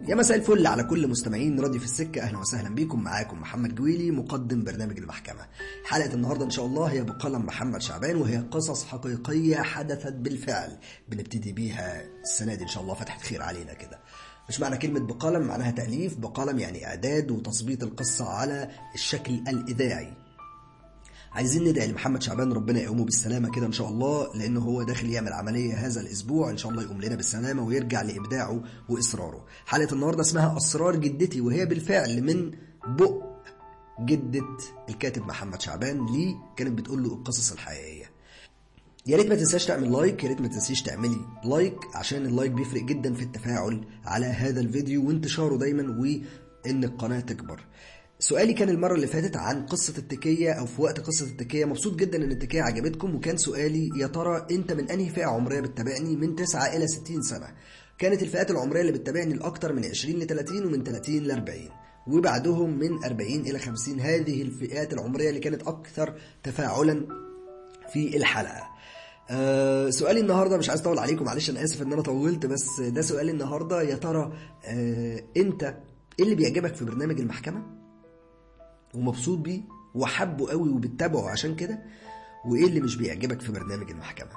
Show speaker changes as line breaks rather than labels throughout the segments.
يا مساء الفل على كل مستمعين راديو في السكة أهلا وسهلا بيكم معاكم محمد جويلي مقدم برنامج المحكمة حلقة النهاردة إن شاء الله هي بقلم محمد شعبان وهي قصص حقيقية حدثت بالفعل بنبتدي بيها السنة دي إن شاء الله فتحة خير علينا كده مش معنى كلمة بقلم معناها تأليف بقلم يعني إعداد وتظبيط القصة على الشكل الإذاعي عايزين ندعي لمحمد شعبان ربنا يقومه بالسلامة كده إن شاء الله لأنه هو داخل يعمل عملية هذا الأسبوع إن شاء الله يقوم لنا بالسلامة ويرجع لإبداعه وإصراره حلقة النهاردة اسمها أسرار جدتي وهي بالفعل من بق جدة الكاتب محمد شعبان ليه كانت بتقول له القصص الحقيقية يا ريت ما تنساش تعمل لايك يا ريت ما تنسيش تعملي لايك عشان اللايك بيفرق جدا في التفاعل على هذا الفيديو وانتشاره دايما وان القناه تكبر سؤالي كان المرة اللي فاتت عن قصة التكية أو في وقت قصة التكية مبسوط جدا إن التكية عجبتكم وكان سؤالي يا ترى أنت من أنهي فئة عمرية بتتابعني من 9 إلى 60 سنة كانت الفئات العمرية اللي بتتابعني الأكتر من 20 ل 30 ومن 30 ل 40 وبعدهم من 40 إلى 50 هذه الفئات العمرية اللي كانت أكثر تفاعلا في الحلقة أه سؤالي النهارده مش عايز اطول عليكم معلش انا اسف ان انا طولت بس ده سؤالي النهارده يا ترى أه انت ايه اللي بيعجبك في برنامج المحكمه ومبسوط بيه وحبه قوي وبتتابعه عشان كده وايه اللي مش بيعجبك في برنامج المحكمه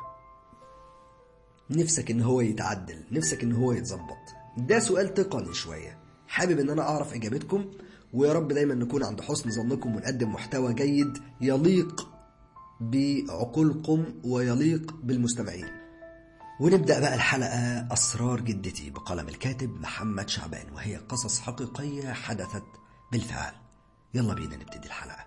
نفسك ان هو يتعدل نفسك ان هو يتظبط ده سؤال تقني شويه حابب ان انا اعرف اجابتكم ويا رب دايما نكون عند حسن ظنكم ونقدم محتوى جيد يليق بعقولكم ويليق بالمستمعين ونبدأ بقى الحلقة أسرار جدتي بقلم الكاتب محمد شعبان وهي قصص حقيقية حدثت بالفعل يلا بينا نبتدي الحلقة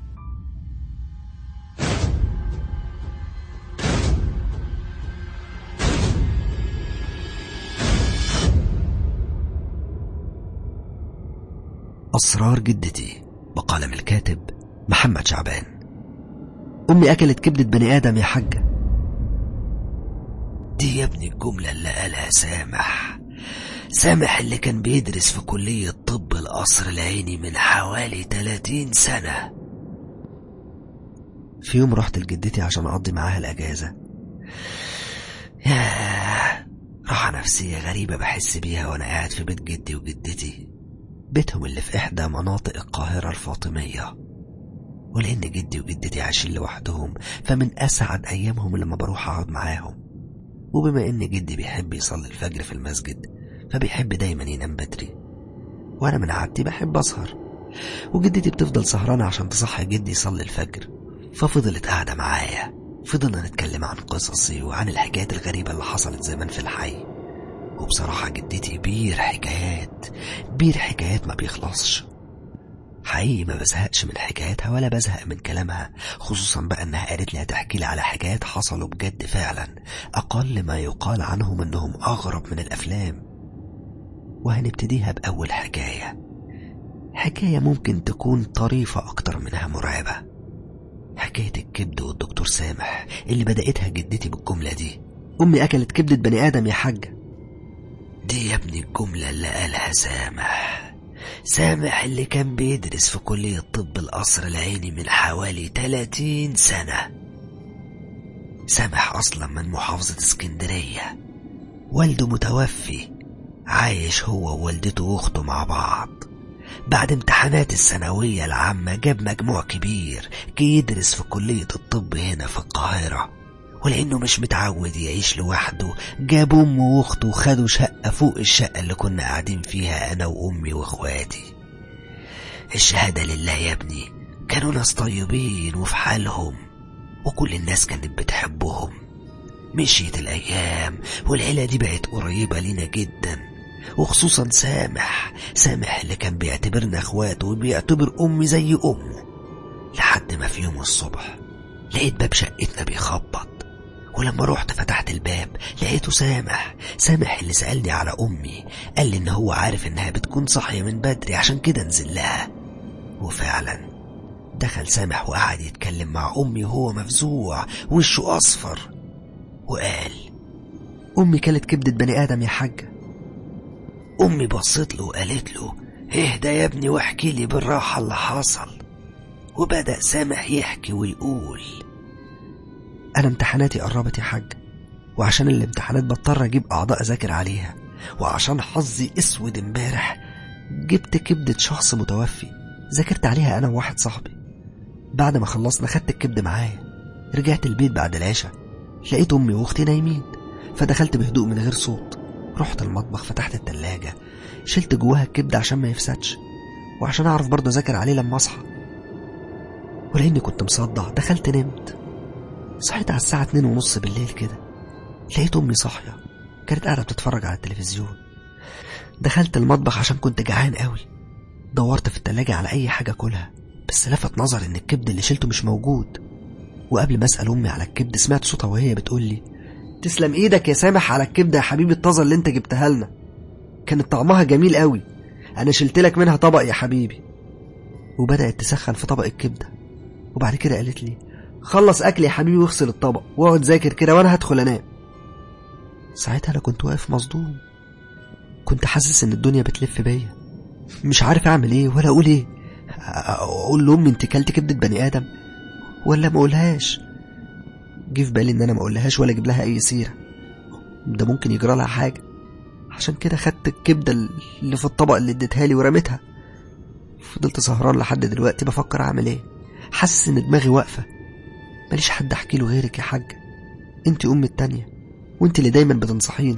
أسرار جدتي بقلم الكاتب محمد شعبان أمي أكلت كبدة بني آدم يا حاجة
دي يا ابني الجملة اللي قالها سامح سامح اللي كان بيدرس في كلية طب القصر العيني من حوالي 30 سنة
في يوم رحت لجدتي عشان أقضي معاها الأجازة
ياه راحة نفسية غريبة بحس بيها وأنا قاعد في بيت جدي وجدتي
بيتهم اللي في إحدى مناطق القاهرة الفاطمية ولأن جدي وجدتي عايشين لوحدهم فمن أسعد أيامهم لما بروح أقعد معاهم وبما إن جدي بيحب يصلي الفجر في المسجد فبيحب دايما ينام بدري وأنا من عادتي بحب أسهر وجدتي بتفضل سهرانة عشان تصحي جدي يصلي الفجر ففضلت قاعدة معايا فضلنا نتكلم عن قصصي وعن الحكايات الغريبة اللي حصلت زمان في الحي وبصراحة جدتي بير حكايات بير حكايات ما بيخلصش حقيقي ما بزهقش من حكاياتها ولا بزهق من كلامها خصوصا بقى انها قالت لي هتحكي لي على حكايات حصلوا بجد فعلا اقل ما يقال عنهم انهم اغرب من الافلام وهنبتديها باول حكايه حكايه ممكن تكون طريفه اكتر منها مرعبه حكايه الكبد والدكتور سامح اللي بداتها جدتي بالجمله دي امي اكلت كبده بني ادم يا حاجه
دي يا ابني الجمله اللي قالها سامح سامح اللي كان بيدرس في كلية طب القصر العيني من حوالي 30 سنة سامح أصلا من محافظة اسكندرية والده متوفي عايش هو ووالدته وأخته مع بعض بعد امتحانات الثانوية العامة جاب مجموع كبير كي يدرس في كلية الطب هنا في القاهرة ولأنه مش متعود يعيش لوحده جاب أمه وأخته وخدوا شقة فوق الشقة اللي كنا قاعدين فيها أنا وأمي وإخواتي الشهادة لله يا ابني كانوا ناس طيبين وفي حالهم وكل الناس كانت بتحبهم مشيت الأيام والعيلة دي بقت قريبة لينا جدا وخصوصا سامح سامح اللي كان بيعتبرنا اخوات وبيعتبر أمي زي أمه لحد ما في يوم الصبح لقيت باب شقتنا بيخبط ولما رحت فتحت الباب لقيته سامح سامح اللي سألني على أمي قال لي إن هو عارف إنها بتكون صاحية من بدري عشان كده نزل لها وفعلا دخل سامح وقعد يتكلم مع أمي وهو مفزوع وشه أصفر وقال
أمي كلت كبدة بني آدم يا حاجة
أمي بصت له وقالت له اهدى يا ابني واحكي لي بالراحة اللي حصل وبدأ سامح يحكي ويقول
أنا امتحاناتي قربت يا حاج وعشان الامتحانات بضطر أجيب أعضاء أذاكر عليها
وعشان حظي اسود امبارح جبت كبدة شخص متوفي ذاكرت عليها انا وواحد صاحبي بعد ما خلصنا خدت الكبد معايا رجعت البيت بعد العشاء لقيت امي واختي نايمين فدخلت بهدوء من غير صوت رحت المطبخ فتحت التلاجة شلت جواها الكبد عشان ما يفسدش وعشان اعرف برضه اذاكر عليه لما اصحى ولاني كنت مصدع دخلت نمت صحيت على الساعة اتنين ونص بالليل كده لقيت امي صاحية كانت قاعدة بتتفرج على التلفزيون دخلت المطبخ عشان كنت جعان قوي دورت في التلاجة على اي حاجة كلها بس لفت نظري ان الكبد اللي شلته مش موجود وقبل ما اسال امي على الكبد سمعت صوتها وهي بتقول لي تسلم ايدك يا سامح على الكبده يا حبيبي الطازه اللي انت جبتها لنا كانت طعمها جميل قوي انا شلت لك منها طبق يا حبيبي وبدات تسخن في طبق الكبده وبعد كده قالت لي خلص اكل يا حبيبي واغسل الطبق واقعد ذاكر كده وانا هدخل انام ساعتها انا كنت واقف مصدوم كنت حاسس ان الدنيا بتلف بيا مش عارف اعمل ايه ولا اقول ايه اقول لامي انت كلت كبده بني ادم ولا ما اقولهاش جه في بالي ان انا ما اقولهاش ولا اجيب لها اي سيره ده ممكن يجرى لها حاجه عشان كده خدت الكبده اللي في الطبق اللي اديتها لي ورميتها فضلت سهران لحد دلوقتي بفكر اعمل ايه حاسس ان دماغي واقفه ماليش حد احكي له غيرك يا حاجه انت امي التانية وانت اللي دايما بتنصحيني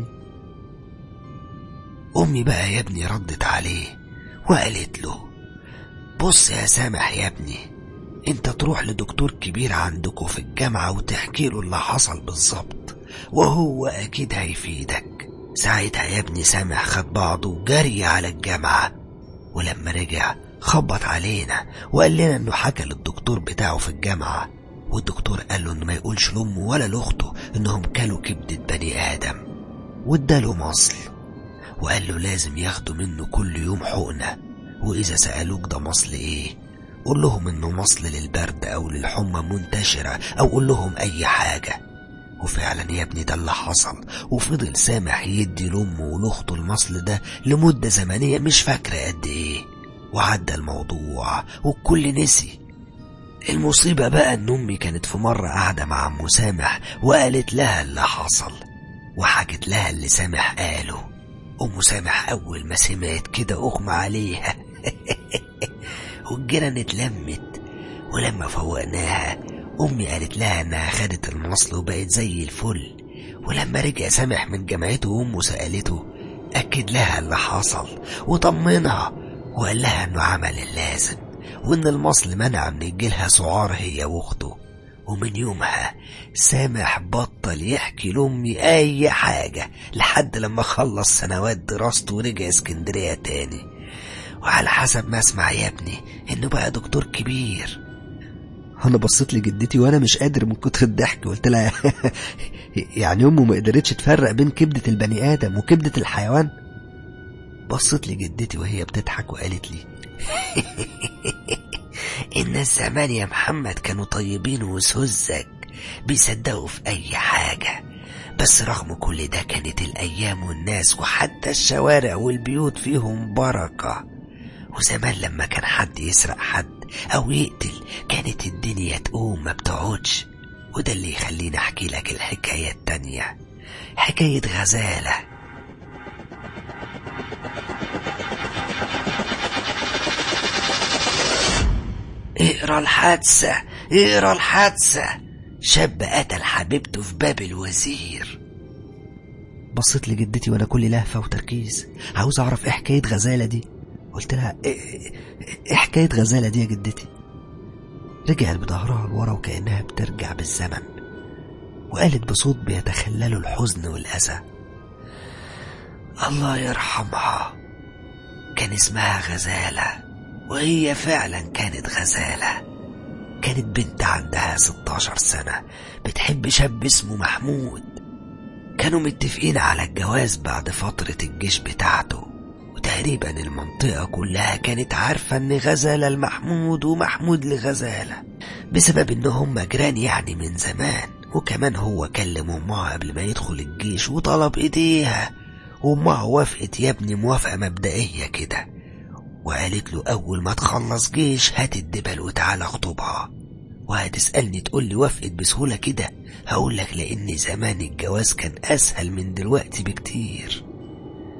امي بقى يا ابني ردت عليه وقالت له بص يا سامح يا ابني انت تروح لدكتور كبير عندكم في الجامعة وتحكي له اللي حصل بالظبط وهو اكيد هيفيدك ساعتها يا ابني سامح خد بعضه وجري على الجامعة ولما رجع خبط علينا وقال لنا انه حكى للدكتور بتاعه في الجامعة والدكتور قال له انه ما يقولش لامه ولا لاخته انهم كلوا كبدة بني ادم واداله مصل وقال له لازم ياخدوا منه كل يوم حقنة واذا سألوك ده مصل ايه قول لهم انه مصل للبرد او للحمى منتشرة او قول لهم اي حاجة وفعلا يا ابني ده اللي حصل وفضل سامح يدي لامه ولاخته المصل ده لمدة زمنية مش فاكرة قد ايه وعدى الموضوع والكل نسي المصيبة بقى ان امي كانت في مرة قاعدة مع ام سامح وقالت لها اللي حصل وحكت لها اللي سامح قاله ام سامح اول ما سمعت كده اغمى عليها والجيران اتلمت ولما فوقناها امي قالت لها انها خدت المصل وبقت زي الفل ولما رجع سامح من جامعته وامه سالته اكد لها اللي حصل وطمنها وقال لها انه عمل اللازم وان المصل منع من يجيلها سعار هي واخته ومن يومها سامح بطل يحكي لأمي أي حاجة لحد لما خلص سنوات دراسته ورجع اسكندرية تاني وعلى حسب ما اسمع يا ابني انه بقى دكتور كبير
انا بصيت لجدتي وانا مش قادر من كتر الضحك قلت لها يعني امه ما قدرتش تفرق بين كبده البني ادم وكبده الحيوان
بصيت لجدتي وهي بتضحك وقالت لي الناس زمان يا محمد كانوا طيبين وسذج بيصدقوا في اي حاجة بس رغم كل ده كانت الايام والناس وحتى الشوارع والبيوت فيهم بركة وزمان لما كان حد يسرق حد او يقتل كانت الدنيا تقوم ما بتقعدش وده اللي يخليني احكي لك الحكاية التانية حكاية غزالة اقرا الحادثة اقرا الحادثة شاب قتل حبيبته في باب الوزير
بصيت لجدتي وانا كل لهفه وتركيز عاوز اعرف ايه حكايه غزاله دي قلت لها ايه, إيه حكايه غزاله دي يا جدتي رجعت بظهرها لورا وكانها بترجع بالزمن وقالت بصوت بيتخلله الحزن والاسى
الله يرحمها كان اسمها غزاله وهي فعلا كانت غزالة كانت بنت عندها 16 سنة بتحب شاب اسمه محمود كانوا متفقين على الجواز بعد فترة الجيش بتاعته وتقريبا المنطقة كلها كانت عارفة ان غزالة لمحمود ومحمود لغزالة بسبب ان هم جيران يعني من زمان وكمان هو كلم امها قبل ما يدخل الجيش وطلب ايديها وامها وافقت يا ابني موافقة مبدئية كده وقالت له أول ما تخلص جيش هات الدبل وتعالى اخطبها وهتسألني تقول لي وافقت بسهولة كده هقول لك لأن زمان الجواز كان أسهل من دلوقتي بكتير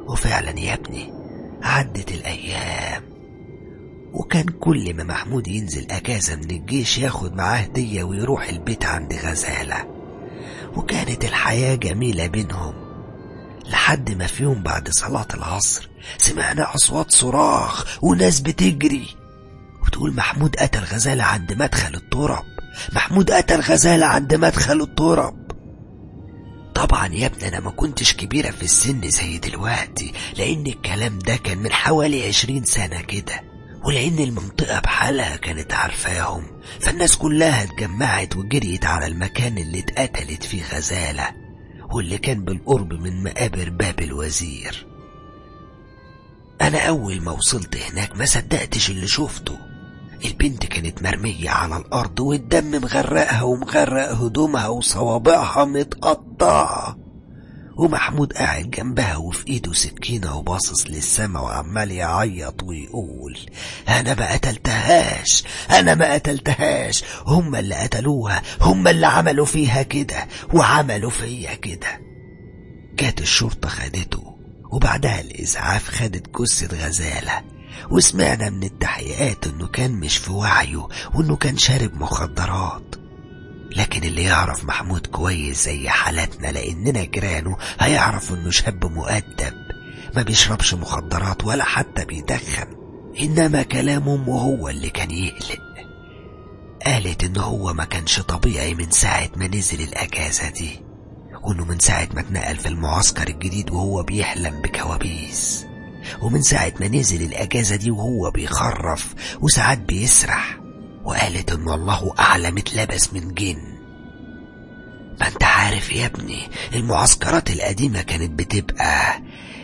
وفعلا يا ابني عدت الأيام وكان كل ما محمود ينزل أجازة من الجيش ياخد معاه هدية ويروح البيت عند غزالة وكانت الحياة جميلة بينهم لحد ما في يوم بعد صلاة العصر سمعنا أصوات صراخ وناس بتجري وتقول محمود قتل غزالة عند مدخل التراب محمود قتل غزالة عند مدخل التراب طبعا يا ابني انا ما كنتش كبيرة في السن زي دلوقتي لان الكلام ده كان من حوالي عشرين سنة كده ولان المنطقة بحالها كانت عارفاهم فالناس كلها اتجمعت وجريت على المكان اللي اتقتلت فيه غزالة واللي كان بالقرب من مقابر باب الوزير انا اول ما وصلت هناك ما صدقتش اللي شفته البنت كانت مرمية على الأرض والدم مغرقها ومغرق هدومها وصوابعها متقطعة ومحمود قاعد جنبها وفي ايده سكينة وباصص للسما وعمال يعيط ويقول أنا ما قتلتهاش أنا ما قتلتهاش هم اللي قتلوها هم اللي عملوا فيها كده وعملوا فيا كده جات الشرطة خدته وبعدها الإسعاف خدت جثة غزالة وسمعنا من التحقيقات انه كان مش في وعيه وانه كان شارب مخدرات لكن اللي يعرف محمود كويس زي حالتنا لاننا جيرانه هيعرف انه شاب مؤدب ما بيشربش مخدرات ولا حتى بيدخن انما كلام امه هو اللي كان يقلق قالت ان هو ما كانش طبيعي من ساعة ما نزل الاجازة دي وانه من ساعة ما اتنقل في المعسكر الجديد وهو بيحلم بكوابيس ومن ساعة ما نزل الأجازة دي وهو بيخرف وساعات بيسرح وقالت إن الله أعلم اتلبس من جن ما انت عارف يا ابني المعسكرات القديمة كانت بتبقى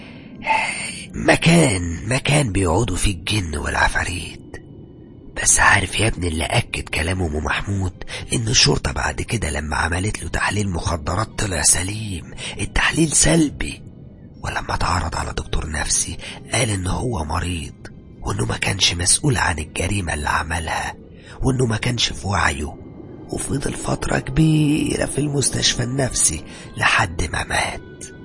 مكان مكان بيقعدوا فيه الجن والعفاريت بس عارف يا ابني اللي أكد كلام أم محمود إن الشرطة بعد كده لما عملت له تحليل مخدرات طلع سليم التحليل سلبي ولما اتعرض على دكتور نفسي قال إن هو مريض وإنه ما كانش مسؤول عن الجريمة اللي عملها وإنه ما كانش في وعيه وفضل فترة كبيرة في المستشفى النفسي لحد ما مات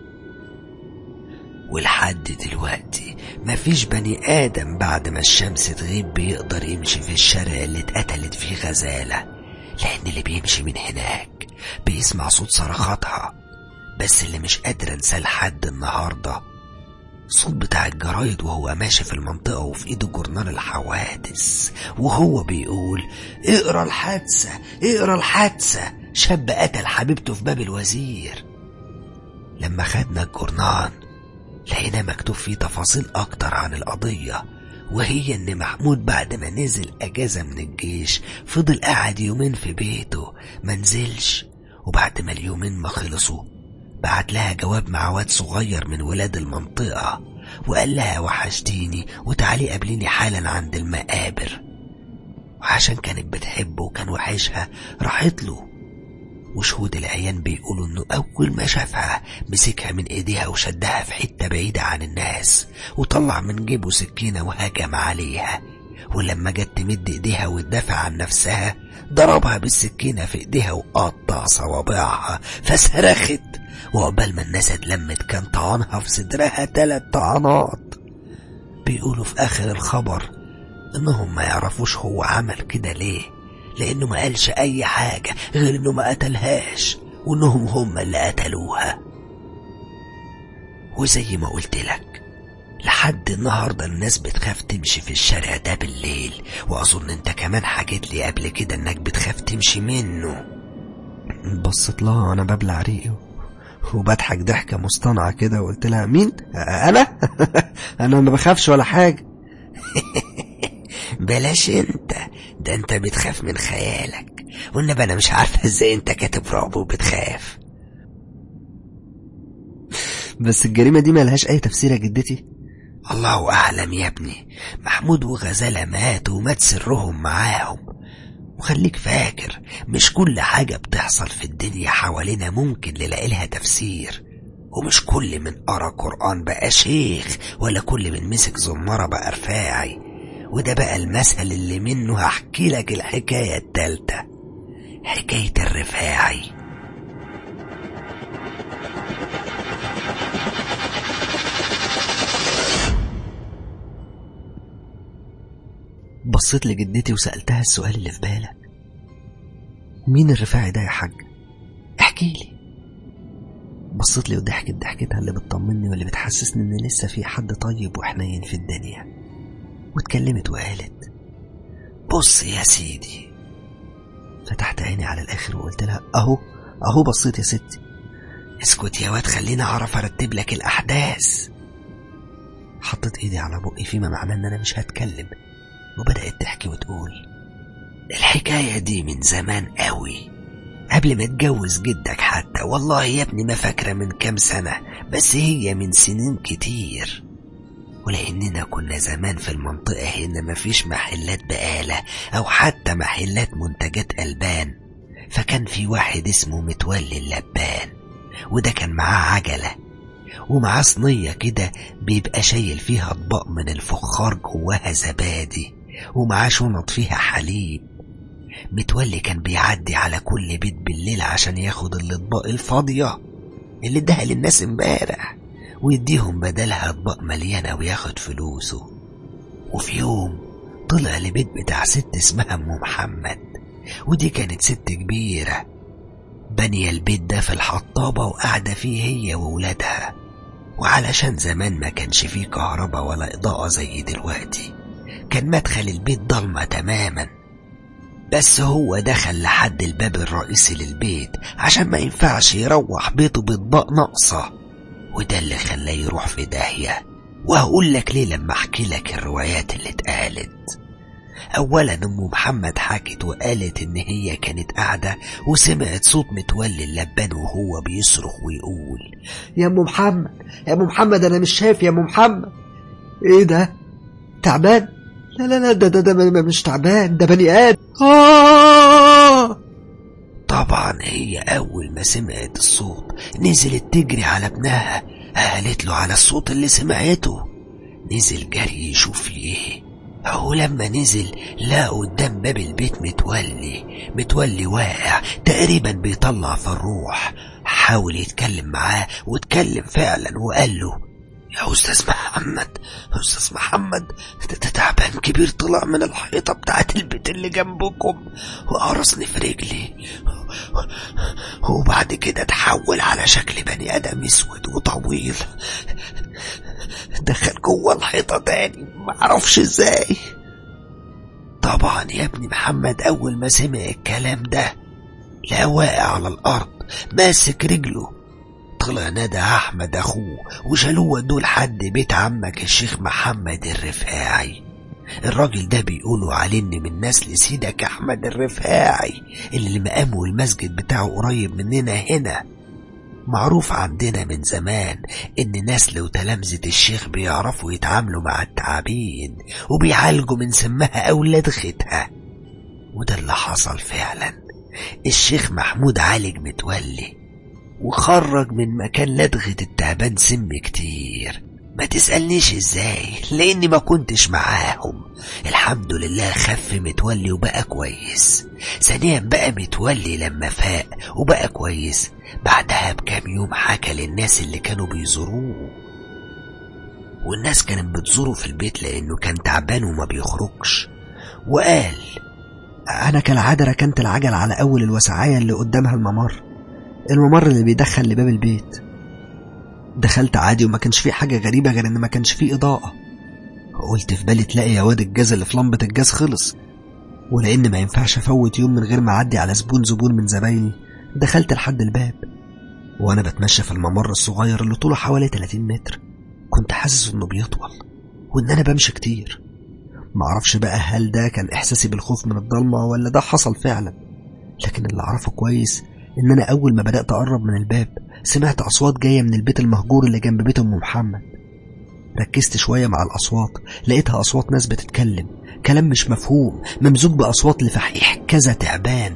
ولحد دلوقتي مفيش بني آدم بعد ما الشمس تغيب بيقدر يمشي في الشارع اللي اتقتلت فيه غزالة لأن اللي بيمشي من هناك بيسمع صوت صرخاتها بس اللي مش قادر انساه لحد النهاردة صوت بتاع الجرايد وهو ماشي في المنطقة وفي ايده جورنال الحوادث وهو بيقول اقرا الحادثة اقرا الحادثة شاب قتل حبيبته في باب الوزير لما خدنا الجورنال لقينا مكتوب فيه تفاصيل أكتر عن القضية وهي إن محمود بعد ما نزل أجازة من الجيش فضل قاعد يومين في بيته منزلش وبعد ما اليومين ما خلصوا بعت لها جواب مع واد صغير من ولاد المنطقة وقال لها وحشتيني وتعالي قابليني حالا عند المقابر وعشان كانت بتحبه وكان وحشها راحت له وشهود العيان بيقولوا انه اول ما شافها مسكها من ايديها وشدها في حتة بعيدة عن الناس وطلع من جيبه سكينة وهجم عليها ولما جت تمد ايديها وتدافع عن نفسها ضربها بالسكينة في ايديها وقطع صوابعها فصرخت وعقبال ما الناس اتلمت كان طعنها في صدرها تلات طعنات بيقولوا في اخر الخبر انهم ما يعرفوش هو عمل كده ليه لانه ما قالش اي حاجة غير انه ما قتلهاش وانهم هم اللي قتلوها وزي ما قلت لك لحد النهاردة الناس بتخاف تمشي في الشارع ده بالليل وأظن أنت كمان حكيت لي قبل كده إنك بتخاف تمشي منه
بصيت لها وأنا ببلع ريقي وبضحك ضحكة مصطنعة كده وقلت لها مين؟ أنا؟ أنا ما بخافش ولا حاجة
بلاش انت ده انت بتخاف من خيالك والنبي انا مش عارفه ازاي انت كاتب رعب وبتخاف
بس الجريمة دي ملهاش أي تفسير يا جدتي
الله اعلم يا ابني محمود وغزالة ماتوا ومات سرهم معاهم وخليك فاكر مش كل حاجة بتحصل في الدنيا حوالينا ممكن نلاقي لها تفسير ومش كل من قرا قرآن بقى شيخ ولا كل من مسك زمارة بقى رفاعي وده بقى المثل اللي منه هحكي لك الحكاية التالتة حكاية الرفاعي بصيت لجدتي وسألتها السؤال اللي في بالك مين الرفاعي ده يا حاج احكي لي بصيت لي وضحكت ضحكتها اللي بتطمني واللي بتحسسني ان لسه في حد طيب وحنين في الدنيا واتكلمت وقالت بص يا سيدي فتحت عيني على الاخر وقلت لها اهو اهو بصيت يا ستي اسكت يا واد خليني اعرف ارتب لك الاحداث حطيت ايدي على بقي فيما معناه ان انا مش هتكلم وبدات تحكي وتقول الحكايه دي من زمان قوي قبل ما اتجوز جدك حتى والله يا ابني ما فاكره من كام سنه بس هي من سنين كتير ولاننا كنا زمان في المنطقه هنا مفيش محلات بقاله او حتى محلات منتجات البان فكان في واحد اسمه متولي اللبان وده كان معاه عجله ومعاه صينية كده بيبقى شايل فيها أطباق من الفخار جواها زبادي ومعاه شنط فيها حليب متولي كان بيعدي على كل بيت بالليل عشان ياخد الأطباق الفاضية اللي اداها للناس امبارح ويديهم بدلها أطباق مليانة وياخد فلوسه وفي يوم طلع لبيت بتاع ست اسمها أم محمد ودي كانت ست كبيرة بانية البيت ده في الحطابة وقاعدة فيه هي وولادها وعلشان زمان ما كانش فيه كهرباء ولا إضاءة زي دلوقتي كان مدخل البيت ضلمة تماما بس هو دخل لحد الباب الرئيسي للبيت عشان ما ينفعش يروح بيته بإطباق ناقصة وده اللي خلاه يروح في داهية وهقول لك ليه لما احكي لك الروايات اللي اتقالت اولا ام محمد حكت وقالت ان هي كانت قاعده وسمعت صوت متولي اللبان وهو بيصرخ ويقول
يا ام محمد يا ام محمد انا مش شايف يا ام محمد ايه ده تعبان لا لا لا ده ده, ده مش تعبان ده بني ادم آه
طبعا هي اول ما سمعت الصوت نزلت تجري على ابنها قالت له على الصوت اللي سمعته نزل جري يشوف في ايه هو لما نزل لقى قدام باب البيت متولي متولي واقع تقريبا بيطلع في الروح حاول يتكلم معاه واتكلم فعلا وقال له يا أستاذ محمد أستاذ محمد ده تعبان كبير طلع من الحيطة بتاعت البيت اللي جنبكم وقرصني في رجلي وبعد كده اتحول على شكل بني آدم أسود وطويل دخل جوه الحيطة تاني معرفش ازاي طبعا يا ابني محمد أول ما سمع الكلام ده لا واقع على الأرض ماسك رجله طلع نادى أحمد أخوه وشالوه ودوه لحد بيت عمك الشيخ محمد الرفاعي الراجل ده بيقولوا عليه إن من نسل سيدك أحمد الرفاعي اللي مقامه المسجد بتاعه قريب مننا هنا معروف عندنا من زمان إن نسل وتلامذة الشيخ بيعرفوا يتعاملوا مع التعابين وبيعالجوا من سمها أو لدغتها وده اللي حصل فعلا الشيخ محمود عالج متولي وخرج من مكان لدغة التعبان سم كتير ما تسألنيش ازاي لاني ما كنتش معاهم الحمد لله خف متولي وبقى كويس ثانيا بقى متولي لما فاق وبقى كويس بعدها بكام يوم حكى للناس اللي كانوا بيزوروه والناس كانت بتزوره في البيت لانه كان تعبان وما بيخرجش وقال
انا كالعاده ركنت العجل على اول الوسعايه اللي قدامها الممر الممر اللي بيدخل لباب البيت دخلت عادي وما كانش فيه حاجة غريبة غير إن ما كانش فيه إضاءة قلت في بالي تلاقي يا واد الجاز اللي في لمبة الجاز خلص ولأن ما ينفعش أفوت يوم من غير ما أعدي على زبون زبون من زبايني دخلت لحد الباب وأنا بتمشى في الممر الصغير اللي طوله حوالي 30 متر كنت حاسس إنه بيطول وإن أنا بمشي كتير معرفش بقى هل ده كان إحساسي بالخوف من الضلمة ولا ده حصل فعلا لكن اللي أعرفه كويس إن أنا أول ما بدأت أقرب من الباب سمعت أصوات جاية من البيت المهجور اللي جنب بيت أم محمد ركزت شوية مع الأصوات لقيتها أصوات ناس بتتكلم كلام مش مفهوم ممزوج بأصوات لفحيح كذا تعبان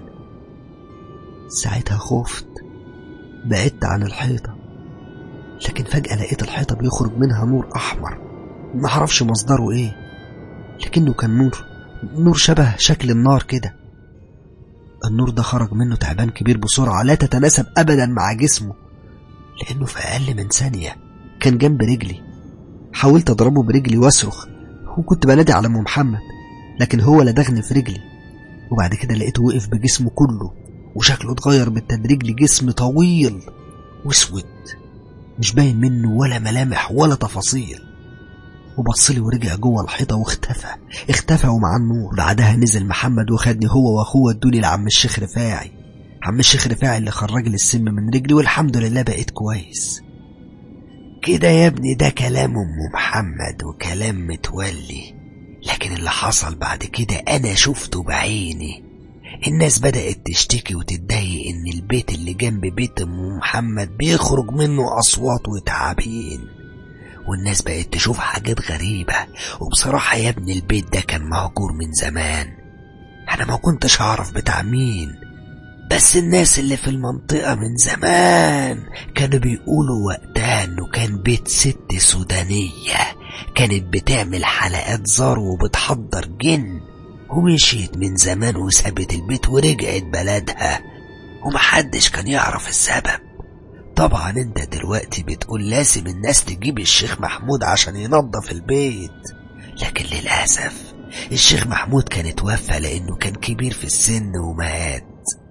ساعتها خفت بعدت عن الحيطة لكن فجأة لقيت الحيطة بيخرج منها نور أحمر معرفش مصدره إيه لكنه كان نور نور شبه شكل النار كده النور ده خرج منه تعبان كبير بسرعة لا تتناسب أبدا مع جسمه لأنه في أقل من ثانية كان جنب رجلي حاولت أضربه برجلي وأصرخ وكنت بنادي على أم محمد
لكن هو لدغني في رجلي وبعد كده لقيته وقف بجسمه كله وشكله اتغير بالتدريج لجسم طويل واسود مش باين منه ولا ملامح ولا تفاصيل وبصلي ورجع جوه الحيطة واختفى اختفى ومع النور بعدها نزل محمد وخدني هو واخوه ادوني لعم الشيخ رفاعي عم الشيخ رفاعي اللي خرج لي السم من رجلي والحمد لله بقيت كويس
كده يا ابني ده كلام ام محمد وكلام متولي لكن اللي حصل بعد كده انا شفته بعيني الناس بدأت تشتكي وتتضايق ان البيت اللي جنب بيت ام محمد بيخرج منه اصوات وتعابين والناس بقت تشوف حاجات غريبة وبصراحة يا ابني البيت ده كان مهجور من زمان انا ما كنتش اعرف بتاع مين بس الناس اللي في المنطقة من زمان كانوا بيقولوا وقتها انه كان بيت ست سودانية كانت بتعمل حلقات زار وبتحضر جن ومشيت من زمان وسابت البيت ورجعت بلدها ومحدش كان يعرف السبب طبعا انت دلوقتي بتقول لازم الناس تجيب الشيخ محمود عشان ينظف البيت لكن للأسف الشيخ محمود كان اتوفى لأنه كان كبير في السن ومات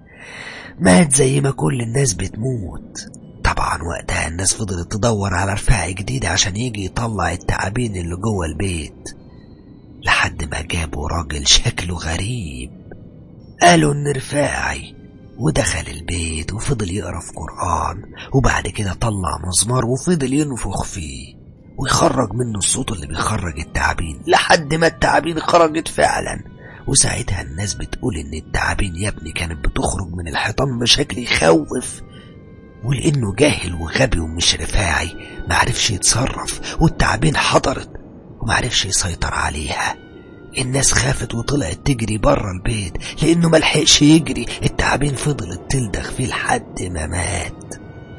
مات زي ما كل الناس بتموت طبعا وقتها الناس فضلت تدور على رفاعي جديد عشان يجي يطلع التعابين اللي جوه البيت لحد ما جابوا راجل شكله غريب قالوا ان رفاعي ودخل البيت وفضل يقرا في قرآن وبعد كده طلع مزمار وفضل ينفخ فيه ويخرج منه الصوت اللي بيخرج التعابين لحد ما التعابين خرجت فعلا وساعتها الناس بتقول ان التعابين يا ابني كانت بتخرج من الحيطان بشكل يخوف ولانه جاهل وغبي ومش رفاعي معرفش يتصرف والتعابين حضرت ومعرفش يسيطر عليها الناس خافت وطلعت تجري بره البيت لانه ملحقش يجري التعابين فضلت تلدغ فيه لحد ما مات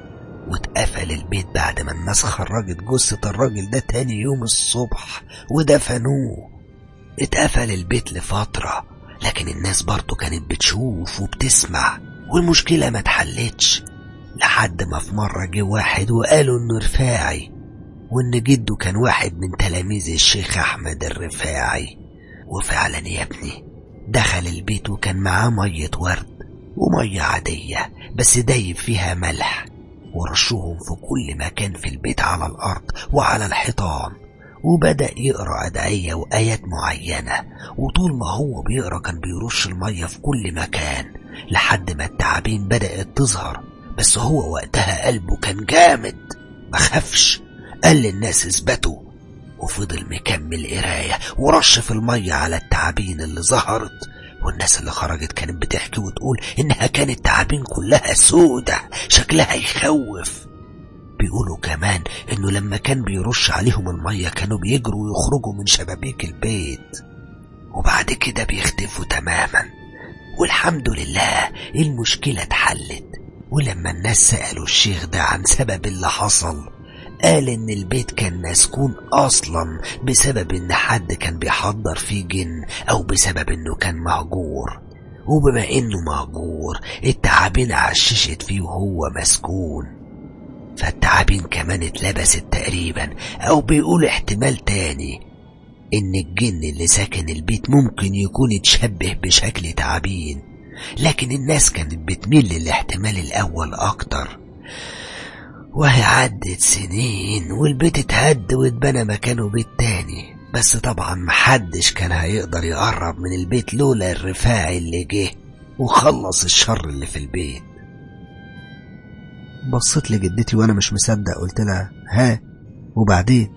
واتقفل البيت بعد ما الناس خرجت جثة الراجل ده تاني يوم الصبح ودفنوه اتقفل البيت لفترة لكن الناس برضه كانت بتشوف وبتسمع والمشكلة ما اتحلتش لحد ما في مرة جه واحد وقالوا انه رفاعي وان جده كان واحد من تلاميذ الشيخ احمد الرفاعي وفعلا يا ابني دخل البيت وكان معاه مية ورد ومية عادية بس دايب فيها ملح ورشوهم في كل مكان في البيت على الأرض وعلى الحيطان وبدأ يقرأ أدعية وآيات معينة وطول ما هو بيقرأ كان بيرش المية في كل مكان لحد ما التعابين بدأت تظهر بس هو وقتها قلبه كان جامد مخافش قال للناس اثبتوا وفضل مكمل قراية ورش في المية على التعابين اللي ظهرت والناس اللي خرجت كانت بتحكي وتقول إنها كانت تعابين كلها سودة شكلها يخوف بيقولوا كمان إنه لما كان بيرش عليهم المية كانوا بيجروا ويخرجوا من شبابيك البيت وبعد كده بيختفوا تماما والحمد لله المشكلة اتحلت ولما الناس سألوا الشيخ ده عن سبب اللي حصل قال ان البيت كان مسكون اصلا بسبب ان حد كان بيحضر فيه جن او بسبب انه كان مهجور وبما انه مهجور التعابين عششت فيه وهو مسكون فالتعابين كمان اتلبست تقريبا او بيقول احتمال تاني ان الجن اللي ساكن البيت ممكن يكون اتشبه بشكل تعابين لكن الناس كانت بتميل للاحتمال الاول اكتر وهي عدت سنين والبيت اتهد واتبنى مكانه بيت تاني بس طبعا محدش كان هيقدر يقرب من البيت لولا الرفاعي اللي جه وخلص الشر اللي في البيت
بصيت لجدتي وانا مش مصدق قلت لها ها وبعدين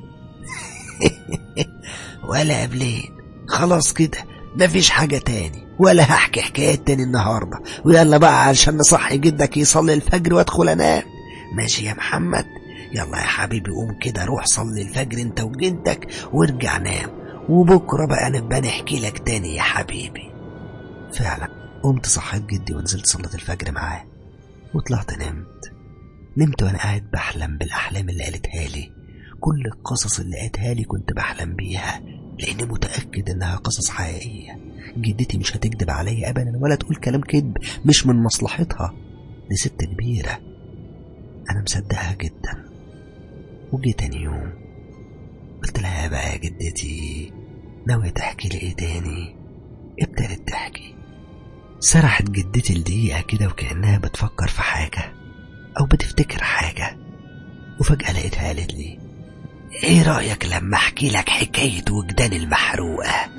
ولا قبلين خلاص كده مفيش حاجة تاني ولا هحكي حكايات تاني النهاردة ويلا بقى علشان نصحي جدك يصلي الفجر وادخل انام ماشي يا محمد يلا يا حبيبي قوم كده روح صلي الفجر انت وجدك وارجع نام وبكرة بقى نبقى نحكي لك تاني يا حبيبي
فعلا قمت صحيت جدي ونزلت صلاة الفجر معاه وطلعت نمت نمت وانا قاعد بحلم بالاحلام اللي قالتها لي كل القصص اللي قالتها لي كنت بحلم بيها لاني متاكد انها قصص حقيقيه جدتي مش هتكذب عليا ابدا ولا تقول كلام كذب مش من مصلحتها دي ست كبيره انا مصدقها جدا وجي تاني يوم قلت لها بقى يا جدتي
ناوية تحكي لي ايه تاني ابتدت تحكي سرحت جدتي لدقيقة كده وكأنها بتفكر في حاجة أو بتفتكر حاجة وفجأة لقيتها قالت لي ايه رأيك لما احكي لك حكاية وجدان المحروقة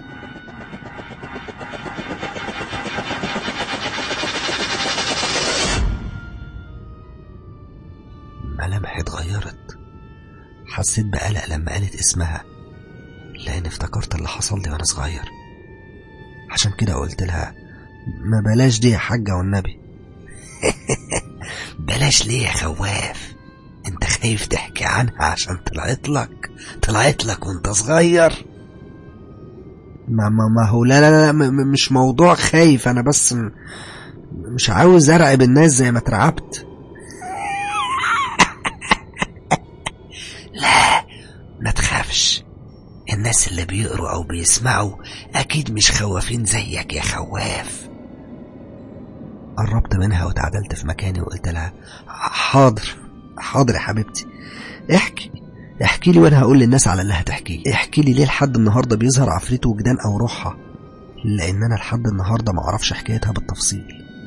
ملامحي اتغيرت حسيت بقلق لما قالت اسمها لأن افتكرت اللي حصل لي وأنا صغير عشان كده قلت لها ما بلاش دي يا حاجة والنبي بلاش ليه يا خواف انت خايف تحكي عنها عشان طلعت لك طلعت لك وانت صغير
ما ما ما هو لا لا لا م- م- مش موضوع خايف انا بس م- مش عاوز ارعب الناس زي ما اترعبت
لا ما تخافش الناس اللي بيقروا او بيسمعوا اكيد مش خوافين زيك يا خواف
قربت منها وتعدلت في مكاني وقلت لها حاضر حاضر يا حبيبتي احكي احكي لي وانا هقول للناس على اللي هتحكيه احكي لي ليه لحد النهارده بيظهر عفريت وجدان او روحها لان انا لحد النهارده ما اعرفش حكايتها بالتفصيل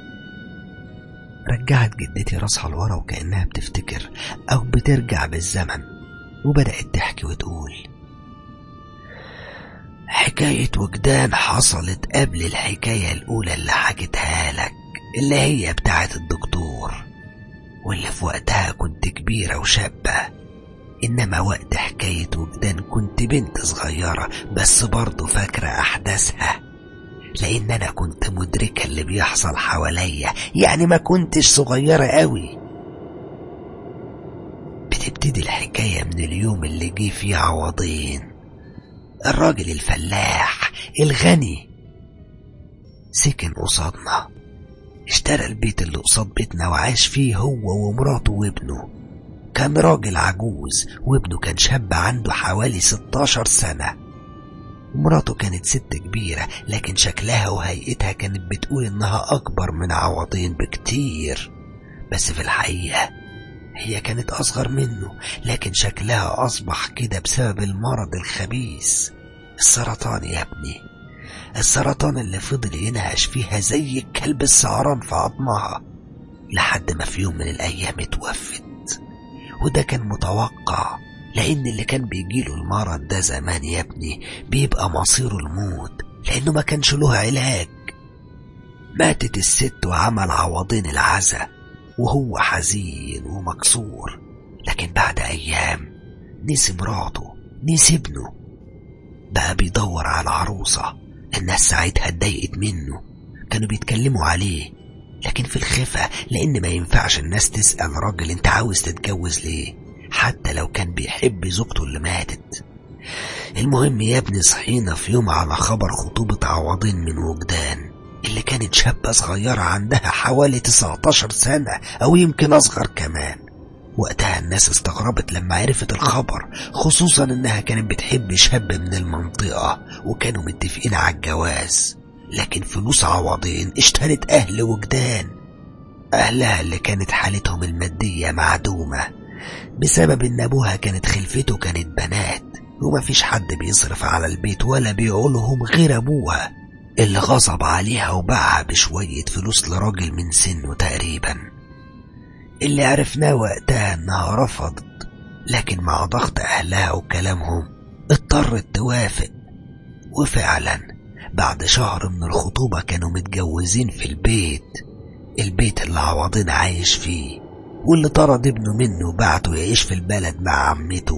رجعت جدتي راسها لورا وكأنها بتفتكر أو بترجع بالزمن وبدأت تحكي وتقول حكاية وجدان حصلت قبل الحكاية الأولى اللي حكيتها لك اللي هي بتاعت الدكتور واللي في وقتها كنت كبيرة وشابة إنما وقت حكاية وجدان كنت بنت صغيرة بس برضه فاكرة أحداثها لأن أنا كنت مدركة اللي بيحصل حواليا يعني ما كنتش صغيرة قوي بتبتدي الحكاية من اليوم اللي جه فيه عوضين الراجل الفلاح الغني سكن قصادنا اشترى البيت اللي قصاد بيتنا وعاش فيه هو ومراته وابنه كان راجل عجوز وابنه كان شاب عنده حوالي 16 سنة مراته كانت ست كبيرة لكن شكلها وهيئتها كانت بتقول إنها أكبر من عوضين بكتير بس في الحقيقة هي كانت أصغر منه لكن شكلها أصبح كده بسبب المرض الخبيث السرطان يا ابني السرطان اللي فضل ينهش فيها زي الكلب السعران في عظمها لحد ما في يوم من الأيام اتوفت وده كان متوقع لأن اللي كان بيجيله المرض ده زمان يا ابني بيبقى مصيره الموت لأنه ما كانش له علاج ماتت الست وعمل عوضين العزا وهو حزين ومكسور لكن بعد أيام نسي مراته نسي ابنه بقى بيدور على عروسة الناس ساعتها اتضايقت منه كانوا بيتكلموا عليه لكن في الخفة لأن ما ينفعش الناس تسأل راجل انت عاوز تتجوز ليه حتى لو كان بيحب زوجته اللي ماتت المهم يا ابني صحينا في يوم على خبر خطوبة عوضين من وجدان اللي كانت شابة صغيرة عندها حوالي 19 سنة أو يمكن أصغر كمان وقتها الناس استغربت لما عرفت الخبر خصوصا انها كانت بتحب شاب من المنطقة وكانوا متفقين على الجواز لكن فلوس عوضين اشترت اهل وجدان اهلها اللي كانت حالتهم المادية معدومة بسبب ان ابوها كانت خلفته كانت بنات ومفيش حد بيصرف على البيت ولا بيعولهم غير ابوها اللي غصب عليها وباعها بشوية فلوس لراجل من سنه تقريبا اللي عرفناه وقتها انها رفضت لكن مع ضغط اهلها وكلامهم اضطرت توافق وفعلا بعد شهر من الخطوبة كانوا متجوزين في البيت البيت اللي عوضين عايش فيه واللي طرد ابنه منه وبعته يعيش في البلد مع عمته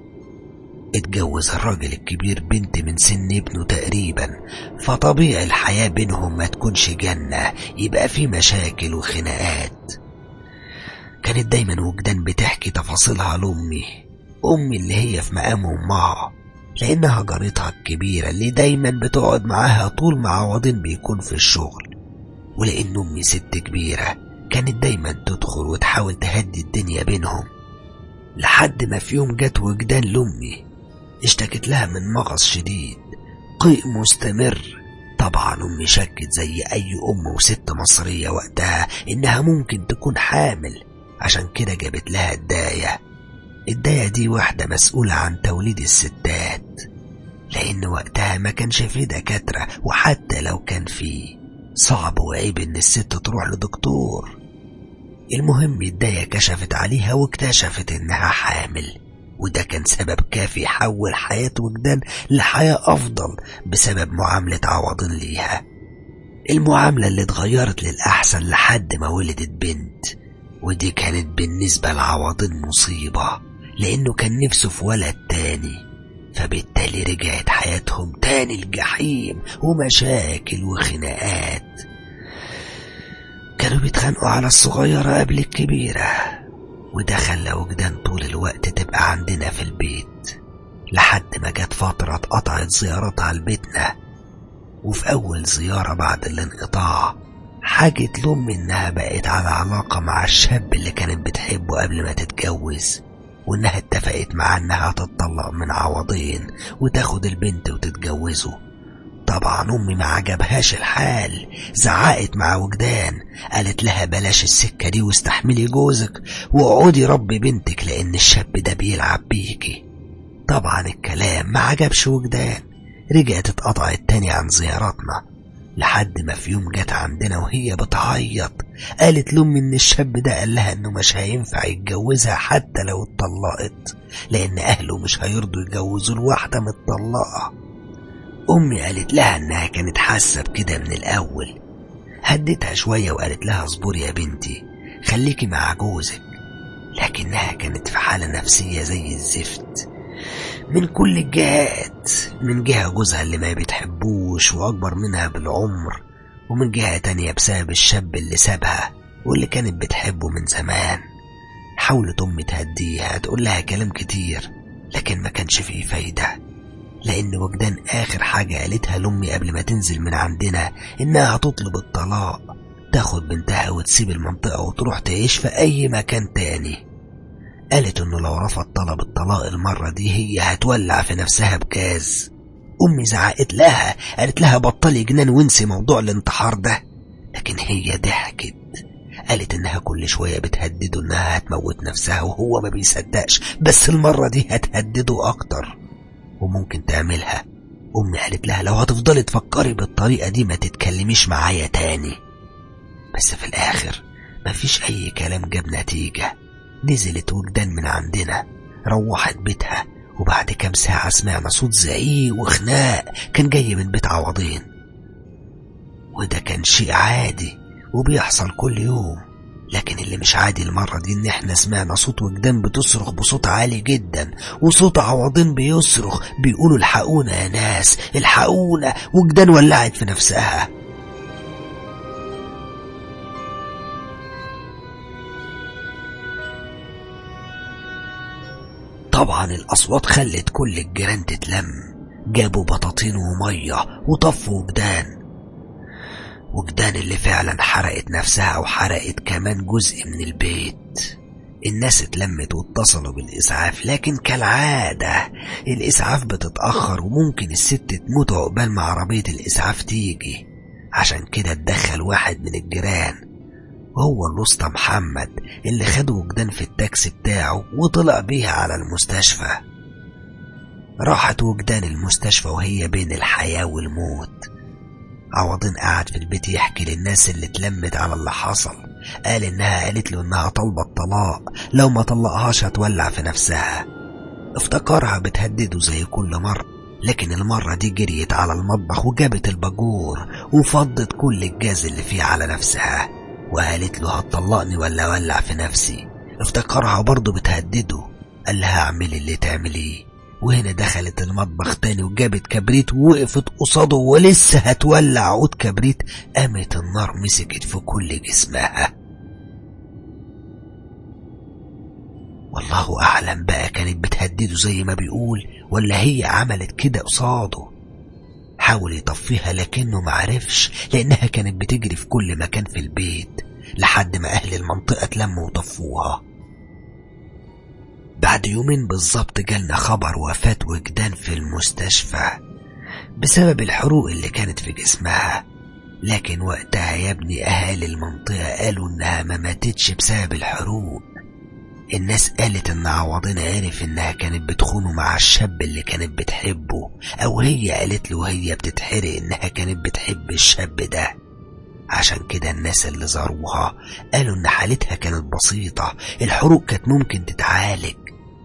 اتجوز الراجل الكبير بنت من سن ابنه تقريبا فطبيعي الحياة بينهم ما تكونش جنة يبقى في مشاكل وخناقات كانت دايما وجدان بتحكي تفاصيلها لأمي أمي اللي هي في مقام أمها لأنها جارتها الكبيرة اللي دايما بتقعد معاها طول ما عوضين بيكون في الشغل ولأن أمي ست كبيرة كانت دايما تدخل وتحاول تهدي الدنيا بينهم لحد ما في يوم جت وجدان لأمي اشتكت لها من مغص شديد قيء مستمر طبعا أمي شكت زي أي أم وست مصرية وقتها إنها ممكن تكون حامل عشان كده جابت لها الداية الداية دي واحدة مسؤولة عن توليد الستات
لأن وقتها ما كانش فيه دكاترة وحتى لو كان فيه صعب وعيب إن الست تروح لدكتور المهم الداية كشفت عليها واكتشفت إنها حامل وده كان سبب كافي يحول حياة وجدان لحياة أفضل بسبب معاملة عوضين ليها المعاملة اللي اتغيرت للأحسن لحد ما ولدت بنت ودي كانت بالنسبة لعوضين مصيبة لأنه كان نفسه في ولد تاني فبالتالي رجعت حياتهم تاني الجحيم ومشاكل وخناقات كانوا بيتخانقوا على الصغيرة قبل الكبيرة وده خلى وجدان طول الوقت تبقى عندنا في البيت لحد ما جت فترة اتقطعت زياراتها لبيتنا وفي أول زيارة بعد الانقطاع حاجت لأمي إنها بقت على علاقة مع الشاب اللي كانت بتحبه قبل ما تتجوز وإنها اتفقت معاه إنها تتطلق من عوضين وتاخد البنت وتتجوزه طبعا أمي ما عجبهاش الحال زعقت مع وجدان قالت لها بلاش السكة دي واستحملي جوزك واقعدي ربي بنتك لأن الشاب ده بيلعب بيكي طبعا الكلام ما عجبش وجدان رجعت اتقطعت تاني عن زياراتنا لحد ما في يوم جت عندنا وهي بتعيط قالت لأمي إن الشاب ده قال لها إنه مش هينفع يتجوزها حتى لو اتطلقت لأن أهله مش هيرضوا يجوزوا الواحدة متطلقة أمي قالت لها إنها كانت حاسة بكده من الأول هدتها شوية وقالت لها اصبري يا بنتي خليكي مع جوزك لكنها كانت في حالة نفسية زي الزفت من كل الجهات من جهة جوزها اللي ما بتحبوش وأكبر منها بالعمر ومن جهة تانية بسبب الشاب اللي سابها واللي كانت بتحبه من زمان حاولت أمي تهديها تقول لها كلام كتير لكن ما كانش فيه فايدة لأن وجدان آخر حاجة قالتها لأمي قبل ما تنزل من عندنا إنها هتطلب الطلاق تاخد بنتها وتسيب المنطقة وتروح تعيش في أي مكان تاني قالت إنه لو رفض طلب الطلاق المرة دي هي هتولع في نفسها بجاز أمي زعقت لها قالت لها بطلي جنان وانسي موضوع الانتحار ده لكن هي ضحكت قالت إنها كل شوية بتهدده إنها هتموت نفسها وهو ما بيصدقش بس المرة دي هتهدده أكتر وممكن تعملها أمي قالت لها لو هتفضلي تفكري بالطريقة دي ما تتكلميش معايا تاني بس في الآخر مفيش أي كلام جاب نتيجة نزلت وجدان من عندنا روحت بيتها وبعد كام ساعة سمعنا صوت زعيق وخناق كان جاي من بيت عوضين وده كان شيء عادي وبيحصل كل يوم لكن اللي مش عادي المرة دي إن إحنا سمعنا صوت وجدان بتصرخ بصوت عالي جدا وصوت عوضين بيصرخ بيقولوا الحقونا يا ناس الحقونا وجدان ولعت في نفسها طبعا الأصوات خلت كل الجيران تتلم جابوا بطاطين ومية وطفوا وجدان وجدان اللي فعلا حرقت نفسها وحرقت كمان جزء من البيت الناس اتلمت واتصلوا بالإسعاف لكن كالعادة الإسعاف بتتأخر وممكن الست تموت عقبال ما عربية الإسعاف تيجي عشان كده اتدخل واحد من الجيران وهو الوسطى محمد اللي خد وجدان في التاكسي بتاعه وطلع بيها على المستشفى راحت وجدان المستشفى وهي بين الحياة والموت عوضين قعد في البيت يحكي للناس اللي اتلمت على اللي حصل قال انها قالت له انها طالبة الطلاق لو ما طلقهاش هتولع في نفسها افتكرها بتهدده زي كل مرة لكن المرة دي جريت على المطبخ وجابت الباجور وفضت كل الجاز اللي فيه على نفسها وقالت له هتطلقني ولا ولع في نفسي افتكرها برضه بتهدده قال لها اعملي اللي تعمليه وهنا دخلت المطبخ تاني وجابت كبريت ووقفت قصاده ولسه هتولع عود كبريت قامت النار مسكت في كل جسمها والله أعلم بقى كانت بتهدده زي ما بيقول ولا هي عملت كده قصاده حاول يطفيها لكنه معرفش لأنها كانت بتجري في كل مكان في البيت لحد ما أهل المنطقة اتلموا وطفوها بعد يومين بالظبط جالنا خبر وفاة وجدان في المستشفى بسبب الحروق اللي كانت في جسمها لكن وقتها يا ابني أهالي المنطقة قالوا إنها ما ماتتش بسبب الحروق
الناس قالت ان عوضين عرف انها كانت بتخونه مع الشاب اللي كانت بتحبه او هي قالت له وهي بتتحرق انها كانت بتحب الشاب ده عشان كده الناس اللي زاروها قالوا ان حالتها كانت بسيطة الحروق كانت ممكن تتعالج